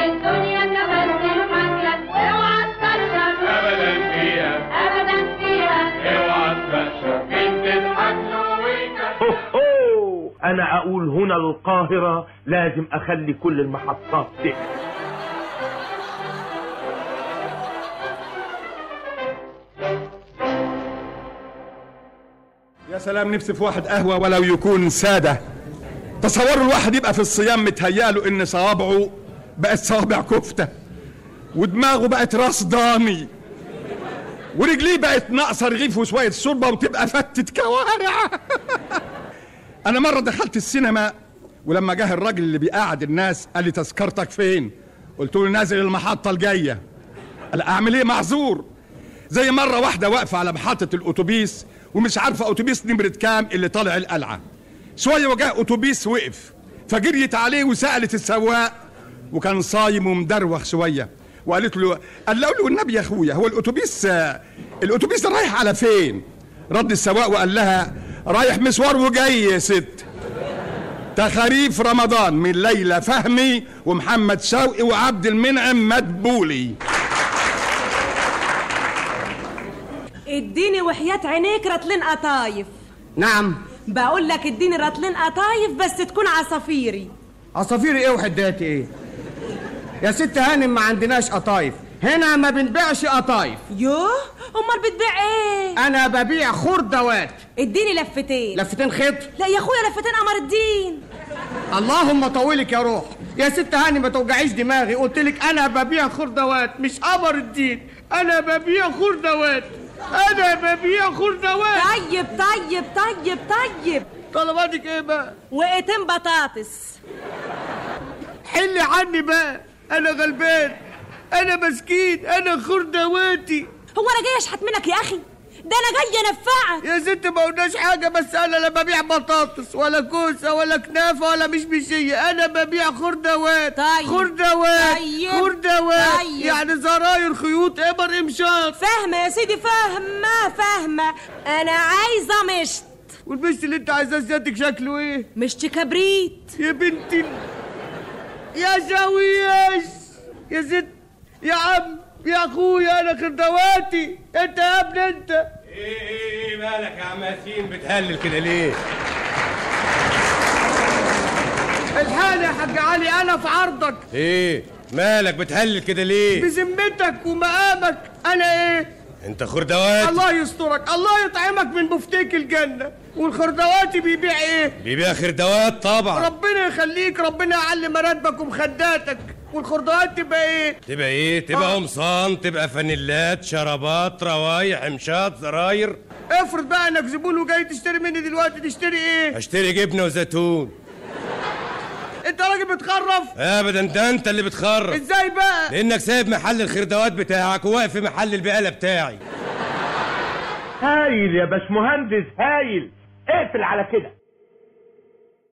الدنيا تمثل حكلك واوعى تكشف ابدا فيها ابدا فيها اوعى تكشف مين تضحك له ويكشف أوه أوه. انا اقول هنا القاهرة لازم اخلي كل المحطات تقفل يا سلام نفسي في واحد قهوة ولو يكون سادة تصوروا الواحد يبقى في الصيام متهياله ان صوابعه بقت صوابع كفتة ودماغه بقت راس ضاني ورجليه بقت ناقصة رغيف وشوية شوربة وتبقى فتة كوارع أنا مرة دخلت السينما ولما جه الراجل اللي بيقعد الناس قال لي تذكرتك فين؟ قلت له نازل المحطة الجاية قال أعمل إيه معذور زي مرة واحدة واقفة على محطة الأتوبيس ومش عارفة أتوبيس نمرة كام اللي طالع القلعة شوية وجاء أتوبيس وقف فجريت عليه وسألت السواق وكان صايم ومدروخ شوية وقالت له قال له والنبي يا أخويا هو الأتوبيس الأتوبيس رايح على فين؟ رد السواق وقال لها رايح مشوار وجاي يا ست تخاريف رمضان من ليلى فهمي ومحمد شوقي وعبد المنعم مدبولي اديني وحياة عينيك رطلين قطايف نعم بقول لك اديني رطلين قطايف بس تكون عصافيري عصافير ايه وحدات ايه يا ست هانم ما عندناش قطايف هنا ما بنبيعش قطايف يوه امال بتبيع ايه انا ببيع خردوات اديني لفتين لفتين خيط لا يا اخويا لفتين قمر الدين اللهم طولك يا روح يا ست هاني ما توجعيش دماغي قلت لك انا ببيع خردوات مش قمر الدين انا ببيع خردوات انا ببيع خردوات طيب طيب طيب طيب طلباتك ايه بقى وقتين بطاطس حلي عني بقى انا غلبان انا مسكين انا خردواتي هو انا جاي اشحت منك يا اخي ده انا جاي انفعك يا ست ما قلناش حاجة بس أنا لا ببيع بطاطس ولا كوسة ولا كنافة ولا مشمشية أنا ببيع خردوات طيب. خردوات طيب. خردوات طيب. يعني زراير خيوط إبر إمشاط فاهمة يا سيدي فاهمة فاهمة انا عايزة مشت والمشت اللي أنت عايزاه سيادتك شكله إيه؟ مشت كبريت يا بنتي ال- يا شويش يا ست يا عم يا أخويا أنا خردواتي أنت يا ابني أنت ايه ايه مالك يا عم ياسين بتهلل كده ليه الحقني يا حاج علي أنا في عرضك ايه مالك بتهلل كده ليه بذمتك ومقامك أنا إيه؟ انت خردوات الله يسترك الله يطعمك من بفتيك الجنة والخردواتي بيبيع ايه بيبيع خردوات طبعا ربنا يخليك ربنا يعلي مراتبك ومخداتك والخردوات تبقى ايه تبقى ايه تبقى آه. قمصان تبقى فانيلات شرابات روايح مشات زراير افرض بقى انك زبون وجاي تشتري مني دلوقتي تشتري ايه اشتري جبنه وزيتون انت راجل بتخرف ابدا ده انت اللي بتخرب ازاي بقى لانك سايب محل الخردوات بتاعك وواقف في محل البقاله بتاعي هايل يا باشمهندس هايل اقفل على كده